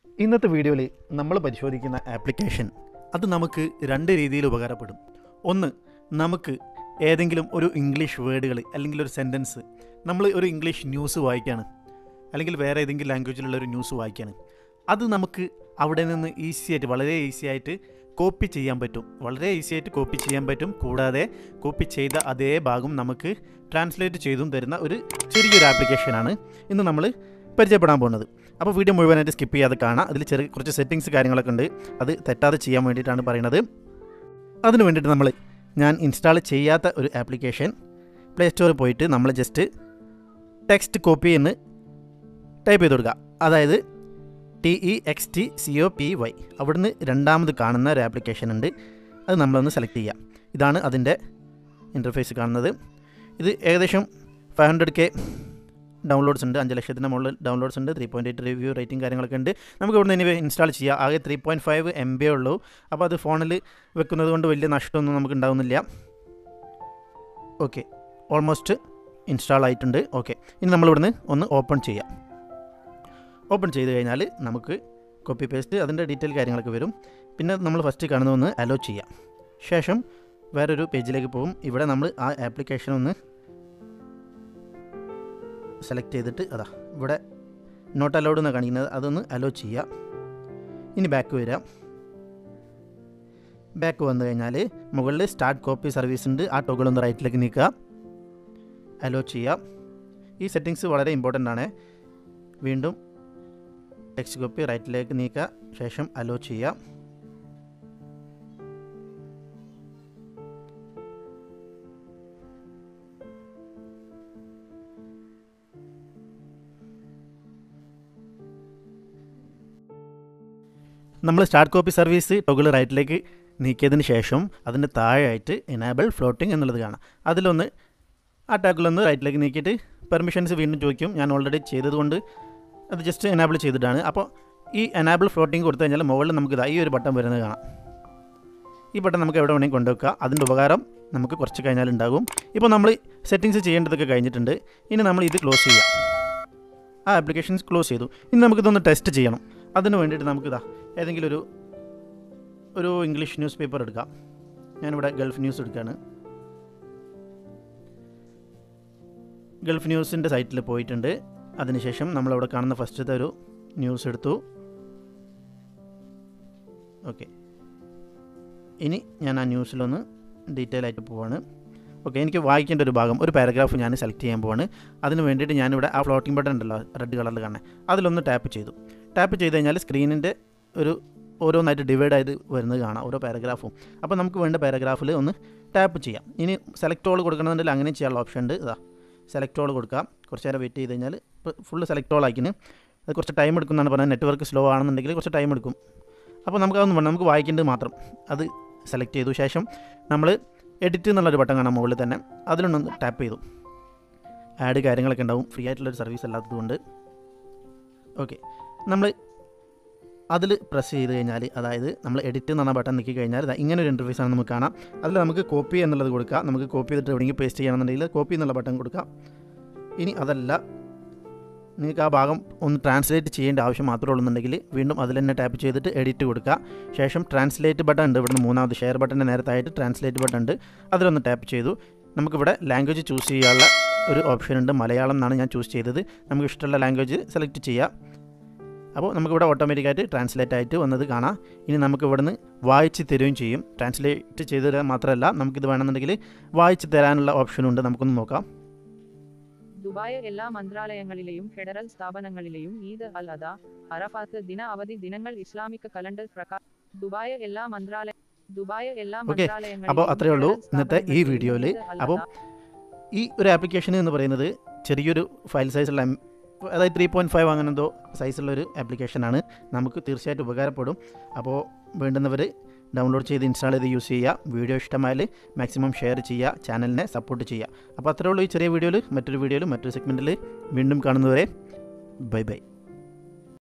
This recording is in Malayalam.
ഇന്നത്തെ വീഡിയോയിൽ നമ്മൾ പരിശോധിക്കുന്ന ആപ്ലിക്കേഷൻ അത് നമുക്ക് രണ്ട് രീതിയിൽ ഉപകാരപ്പെടും ഒന്ന് നമുക്ക് ഏതെങ്കിലും ഒരു ഇംഗ്ലീഷ് വേർഡുകൾ അല്ലെങ്കിൽ ഒരു സെൻറ്റൻസ് നമ്മൾ ഒരു ഇംഗ്ലീഷ് ന്യൂസ് വായിക്കുകയാണ് അല്ലെങ്കിൽ വേറെ ഏതെങ്കിലും ലാംഗ്വേജിലുള്ള ഒരു ന്യൂസ് വായിക്കുകയാണ് അത് നമുക്ക് അവിടെ നിന്ന് ഈസി ആയിട്ട് വളരെ ഈസി ആയിട്ട് കോപ്പി ചെയ്യാൻ പറ്റും വളരെ ഈസി ആയിട്ട് കോപ്പി ചെയ്യാൻ പറ്റും കൂടാതെ കോപ്പി ചെയ്ത അതേ ഭാഗം നമുക്ക് ട്രാൻസ്ലേറ്റ് ചെയ്തും തരുന്ന ഒരു ചെറിയൊരു ആപ്ലിക്കേഷനാണ് ഇന്ന് നമ്മൾ പരിചയപ്പെടാൻ പോകുന്നത് അപ്പോൾ വീഡിയോ മുഴുവനായിട്ട് സ്കിപ്പ് ചെയ്യാതെ കാണാം അതിൽ ചെറിയ കുറച്ച് സെറ്റിങ്സ് കാര്യങ്ങളൊക്കെ ഉണ്ട് അത് തെറ്റാതെ ചെയ്യാൻ വേണ്ടിയിട്ടാണ് പറയുന്നത് അതിന് വേണ്ടിയിട്ട് നമ്മൾ ഞാൻ ഇൻസ്റ്റാൾ ചെയ്യാത്ത ഒരു ആപ്ലിക്കേഷൻ പ്ലേ സ്റ്റോറിൽ പോയിട്ട് നമ്മൾ ജസ്റ്റ് ടെക്സ്റ്റ് കോപ്പി എന്ന് ടൈപ്പ് ചെയ്ത് കൊടുക്കുക അതായത് T E X T C O P Y അവിടുന്ന് രണ്ടാമത് കാണുന്ന ഒരു ആപ്ലിക്കേഷൻ ഉണ്ട് അത് നമ്മളൊന്ന് സെലക്ട് ചെയ്യാം ഇതാണ് അതിൻ്റെ ഇൻ്റർഫേസ് കാണുന്നത് ഇത് ഏകദേശം ഫൈവ് ഹൺഡ്രഡ് കെ ഡൗൺലോഡ്സ് ഉണ്ട് അഞ്ച് ലക്ഷത്തിന് മുകളിൽ ഡൗൺലോഡ്സ് ഉണ്ട് three point eight review rating കാര്യങ്ങളൊക്കെ ഉണ്ട് നമുക്ക് ഇവിടുന്ന് ഇനി ഇൻസ്റ്റാൾ ചെയ്യാം ആകെ three point five M B ഉള്ളൂ അപ്പോൾ അത് ഫോണിൽ വെക്കുന്നത് കൊണ്ട് വലിയ നഷ്ടമൊന്നും നമുക്ക് ഉണ്ടാവുന്നില്ല ഓക്കെ ഓൾമോസ്റ്റ് ഇൻസ്റ്റാൾ ആയിട്ടുണ്ട് ഓക്കെ ഇനി നമ്മളിവിടുന്ന് ഒന്ന് ഓപ്പൺ ചെയ്യാം ഓപ്പൺ ചെയ്ത് കഴിഞ്ഞാൽ നമുക്ക് കോപ്പി പേസ്റ്റ് അതിൻ്റെ ഡീറ്റെയിൽ കാര്യങ്ങളൊക്കെ വരും പിന്നെ നമ്മൾ ഫസ്റ്റ് കാണുന്ന ഒന്ന് അലോ ചെയ്യാം ശേഷം വേറൊരു പേജിലേക്ക് പോകും ഇവിടെ നമ്മൾ ആ ആപ്ലിക്കേഷൻ ഒന്ന് സെലക്ട് ചെയ്തിട്ട് അതാ ഇവിടെ നോട്ട് അലൗഡ് എന്ന് കാണിക്കുന്നത് അതൊന്ന് അലോ ചെയ്യാം ഇനി ബാക്ക് വരാം ബാക്ക് വന്നു കഴിഞ്ഞാൽ മുകളിൽ സ്റ്റാർട്ട് കോപ്പി സർവീസ് ഉണ്ട് ആ ടോഗിൾ ഒന്ന് റൈറ്റിലേക്ക് നീക്കുക അലോ ചെയ്യാം ഈ സെറ്റിങ്സ് വളരെ ഇമ്പോർട്ടൻ്റ് ആണ് വീണ്ടും ടെക്സ്റ്റ് കോപ്പി റൈറ്റിലേക്ക് നീക്കുക ശേഷം അലോ ചെയ്യാം നമ്മൾ സ്റ്റാർട്ട് കോപ്പി സർവീസ് ടൊഗിൾ റൈറ്റിലേക്ക് നീക്കിയതിന് ശേഷം അതിൻ്റെ താഴെയായിട്ട് എനാബിൾ ഫ്ലോട്ടിംഗ് എന്നുള്ളത് കാണാം അതിലൊന്ന് ആ ടാഗിലൊന്ന് റൈറ്റിലേക്ക് നീക്കിയിട്ട് പെർമിഷൻസ് വീണ്ടും ചോദിക്കും ഞാൻ ഓൾറെഡി ചെയ്തതുകൊണ്ട് അത് ജസ്റ്റ് എനാബിൾ ചെയ്തിട്ടാണ് അപ്പോൾ ഈ എനാബിൾ ഫ്ലോട്ടിംഗ് കൊടുത്തു കഴിഞ്ഞാൽ മുകളിൽ നമുക്ക് ഇതാ ഈ ഒരു ബട്ടൺ വരുന്നത് കാണാം ഈ ബട്ടൺ നമുക്ക് എവിടെ വേണമെങ്കിൽ കൊണ്ടുവെക്കുക അതിൻ്റെ ഉപകാരം നമുക്ക് കുറച്ച് കഴിഞ്ഞാൽ ഉണ്ടാകും ഇപ്പോൾ നമ്മൾ സെറ്റിങ്സ് ചെയ്യേണ്ടതൊക്കെ കഴിഞ്ഞിട്ടുണ്ട് ഇനി നമ്മൾ ഇത് ക്ലോസ് ചെയ്യാം ആ ആപ്ലിക്കേഷൻസ് ക്ലോസ് ചെയ്തു ഇനി നമുക്കിതൊന്ന് ടെസ്റ്റ് ചെയ്യണം അതിന് വേണ്ടിയിട്ട് നമുക്കിതാ ഏതെങ്കിലും ഒരു ഒരു ഇംഗ്ലീഷ് ന്യൂസ് പേപ്പർ എടുക്കാം ഞാനിവിടെ ഗൾഫ് ന്യൂസ് എടുക്കുകയാണ് ഗൾഫ് ന്യൂസിൻ്റെ സൈറ്റിൽ പോയിട്ടുണ്ട് അതിനുശേഷം നമ്മളവിടെ കാണുന്ന ഫസ്റ്റത്തെ ഒരു ന്യൂസ് എടുത്തു ഓക്കെ ഇനി ഞാൻ ആ ന്യൂസിലൊന്ന് ഡീറ്റെയിൽ ആയിട്ട് പോവാണ് ഓക്കെ എനിക്ക് വായിക്കേണ്ട ഒരു ഭാഗം ഒരു പാരഗ്രാഫ് ഞാൻ സെലക്ട് ചെയ്യാൻ പോവാണ് അതിന് വേണ്ടിയിട്ട് ഞാനിവിടെ ആ ഫ്ലോട്ടിംഗ് ബട്ടൺ ഉണ്ടല്ലോ റെഡ് കളറിൽ കാണാൻ അതിലൊന്ന് ടാപ്പ് ചെയ്തു ടാപ്പ് ചെയ്ത് കഴിഞ്ഞാൽ സ്ക്രീനിൻ്റെ ഒരു ഓരോന്നായിട്ട് ഡിവൈഡ് ആയത് വരുന്നത് കാണാം ഓരോ പാരഗ്രാഫും അപ്പോൾ നമുക്ക് വേണ്ട പാരഗ്രാഫിൽ ഒന്ന് ടാപ്പ് ചെയ്യാം ഇനി സെലക്ട് ഓൾ കൊടുക്കണമെന്നുണ്ടെങ്കിൽ അങ്ങനെ ചെയ്യാനുള്ള ഓപ്ഷൻ ഉണ്ട് ഇതാ സെലക്ട് ഓൾ കൊടുക്കാം കുറച്ച് നേരം വെയിറ്റ് ചെയ്ത് കഴിഞ്ഞാൽ ഇപ്പോൾ ഫുള്ള് സെലക്ട് ഓൾ ആക്കിന് അത് കുറച്ച് ടൈം എടുക്കുന്നതാണ് പറഞ്ഞത് നെറ്റ്വർക്ക് സ്ലോ ആണെന്നുണ്ടെങ്കിൽ കുറച്ച് ടൈം എടുക്കും അപ്പോൾ നമുക്ക് അതൊന്നും വേണം നമുക്ക് വായിക്കേണ്ടത് മാത്രം അത് സെലക്ട് ചെയ്തു ശേഷം നമ്മൾ എഡിറ്റ് എന്നുള്ളൊരു ബട്ടൺ കാണാം മുകളിൽ തന്നെ അതിലൊന്ന് ടാപ്പ് ചെയ്തു ആഡ് കാര്യങ്ങളൊക്കെ ഉണ്ടാവും ഫ്രീ ആയിട്ടുള്ളൊരു സർവീസ് അല്ലാത്തതുകൊണ്ട് ഓക്കെ നമ്മൾ അതിൽ പ്രസ് ചെയ്ത് കഴിഞ്ഞാൽ അതായത് നമ്മൾ എഡിറ്റ് എന്ന് പറഞ്ഞ ബട്ടൺ നിൽക്കി കഴിഞ്ഞാൽ ദാ ഇങ്ങനെ ഒരു ഇൻ്റർഫേസ് ആണ് നമുക്ക് കാണാം അതിൽ നമുക്ക് കോപ്പി എന്നുള്ളത് കൊടുക്കാം നമുക്ക് കോപ്പി ചെയ്തിട്ട് എവിടെയെങ്കിലും പേസ്റ്റ് ചെയ്യണമെന്നുണ്ടെങ്കിൽ കോപ്പി എന്നുള്ള ബട്ടൺ കൊടുക്കാം ഇനി അതല്ല നിങ്ങൾക്ക് ആ ഭാഗം ഒന്ന് ട്രാൻസ്ലേറ്റ് ചെയ്യേണ്ട ആവശ്യം മാത്രമേ ഉള്ളൂന്നുണ്ടെങ്കിൽ വീണ്ടും അതിൽ തന്നെ ടാപ്പ് ചെയ്തിട്ട് എഡിറ്റ് കൊടുക്കുക ശേഷം ട്രാൻസ്ലേറ്റ് ബട്ടൺ ഉണ്ട് ഇവിടുന്ന് മൂന്നാമത് ഷെയർ ബട്ടൻ്റെ നേരത്തായിട്ട് ട്രാൻസ്ലേറ്റ് ബട്ടൺ ഉണ്ട് അതിലൊന്ന് ടാപ്പ് ചെയ്തു നമുക്കിവിടെ ലാംഗ്വേജ് ചൂസ് ചെയ്യാനുള്ള ഒരു ഓപ്ഷൻ ഉണ്ട് മലയാളം എന്നാണ് ഞാൻ ചൂസ് ചെയ്തത് നമുക്ക് ഇഷ്ടമുള്ള ലാംഗ്വേജ് സെലക്ട് ചെയ്യാം അപ്പോൾ നമുക്കിവിടെ ഓട്ടോമാറ്റിക്കായിട്ട് ട്രാൻസ്ലേറ്റ് ആയിട്ട് വന്നത് കാണാം ഇനി നമുക്ക് ഇവിടുന്ന് വായിച്ച് തരുകയും ചെയ്യും ട്രാൻസ്ലേറ്റ് ചെയ്ത് തരാൻ മാത്രമല്ല നമുക്കിത് വേണമെന്നുണ്ടെങ്കിൽ വായിച്ച് തരാനുള്ള ഓപ്ഷനുണ്ട് നമുക്കൊന്ന് നോക്കാം ദുബായ് എല്ലാ മന്ത്രാലയങ്ങളിലെയും ഫെഡറൽ സ്ഥാപനങ്ങളിലെയും ഈദ് അൽ അദ അറഫാത്ത് ദിന അവധി ദിനങ്ങൾ ഇസ്ലാമിക് കലണ്ടർ പ്രകാരം ദുബായ് എല്ലാ മന്ത്രാലയ ദുബായ് എല്ലാ Okay. മന്ത്രാലയങ്ങളിലെയും അപ്പോൾ അത്രയേ ഉള്ളൂ ഫെഡറൽ ഇന്നത്തെ ഈ സ്ഥാപനങ്ങളിലെയും വീഡിയോയിൽ ഈദ് അൽ അപ്പോൾ അദ ഈ ഒരു ആപ്ലിക്കേഷൻ എന്ന് പറയുന്നത് ചെറിയൊരു ഫയൽ സൈസുള്ള എം അതായത് ത്രീ പോയിൻറ്റ് ഫൈവ് അങ്ങനെ എന്തോ സൈസുള്ള ഒരു ആപ്ലിക്കേഷനാണ് നമുക്ക് തീർച്ചയായിട്ടും ഉപകാരപ്പെടും അപ്പോൾ വേണ്ടുന്നവർ ഡൗൺലോഡ് ചെയ്ത് ഇൻസ്റ്റാൾ ചെയ്ത് യൂസ് ചെയ്യുക വീഡിയോ ഇഷ്ടമായാൽ മാക്സിമം ഷെയർ ചെയ്യുക ചാനലിനെ സപ്പോർട്ട് ചെയ്യുക അപ്പോൾ അത്രേ ഉള്ളൂ ഈ ചെറിയ വീഡിയോയിൽ മറ്റൊരു വീഡിയോയിൽ മറ്റൊരു സെഗ്മെൻറ്റിൽ വീണ്ടും കാണുന്നവരെ ബൈ ബൈ